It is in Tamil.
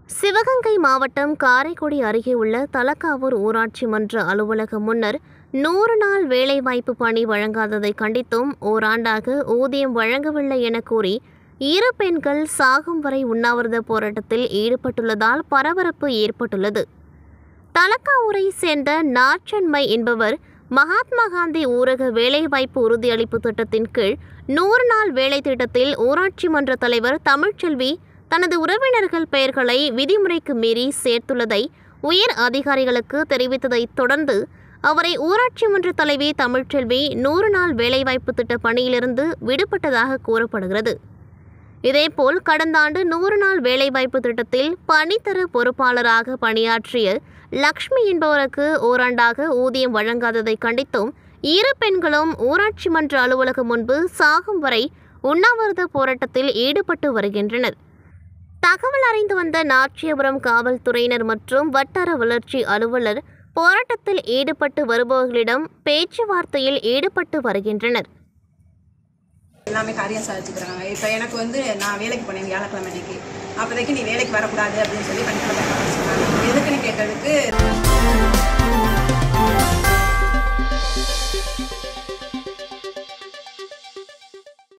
சிவகங்கை மாவட்டம் காரைக்குடி அருகே உள்ள தலக்காவூர் ஊராட்சி மன்ற அலுவலகம் முன்னர் நூறு நாள் வேலைவாய்ப்பு பணி வழங்காததை கண்டித்தும் ஓராண்டாக ஊதியம் வழங்கவில்லை என கூறி இரு பெண்கள் சாகும் வரை உண்ணாவிரத போராட்டத்தில் ஈடுபட்டுள்ளதால் பரபரப்பு ஏற்பட்டுள்ளது தலக்காவூரை சேர்ந்த நாச்சன்மை என்பவர் மகாத்மா காந்தி ஊரக வேலைவாய்ப்பு உறுதியளிப்பு திட்டத்தின் கீழ் நூறு நாள் வேலை திட்டத்தில் ஊராட்சி மன்ற தலைவர் தமிழ்ச்செல்வி தனது உறவினர்கள் பெயர்களை விதிமுறைக்கு மீறி சேர்த்துள்ளதை உயர் அதிகாரிகளுக்கு தெரிவித்ததைத் தொடர்ந்து அவரை ஊராட்சி மன்ற தலைவி தமிழ்ச்செல்வி நூறு நாள் வேலைவாய்ப்பு திட்ட பணியிலிருந்து விடுபட்டதாக கூறப்படுகிறது இதேபோல் கடந்த ஆண்டு நூறு நாள் வேலைவாய்ப்பு திட்டத்தில் பணித்தர பொறுப்பாளராக பணியாற்றிய லக்ஷ்மி என்பவருக்கு ஓராண்டாக ஊதியம் வழங்காததை கண்டித்தும் இரு பெண்களும் ஊராட்சி மன்ற அலுவலகம் முன்பு சாகும் வரை உண்ணாவிரத போராட்டத்தில் ஈடுபட்டு வருகின்றனர் தகவல் அறிந்து வந்த நாச்சியபுரம் காவல்துறையினர் மற்றும் வட்டார வளர்ச்சி அலுவலர் போராட்டத்தில் ஈடுபட்டு வருபவர்களிடம் பேச்சுவார்த்தையில் ஈடுபட்டு வருகின்றனர் எல்லாமே காரியம் சாதிச்சுக்கிறாங்க இப்போ எனக்கு வந்து நான் வேலைக்கு போனேன் வியாழக்கிழமை அன்னைக்கு அப்போதைக்கு நீ வேலைக்கு வரக்கூடாது அப்படின்னு சொல்லி பணிக்கிழமை சொன்னாங்க எதுக்குன்னு கேட்டதுக்கு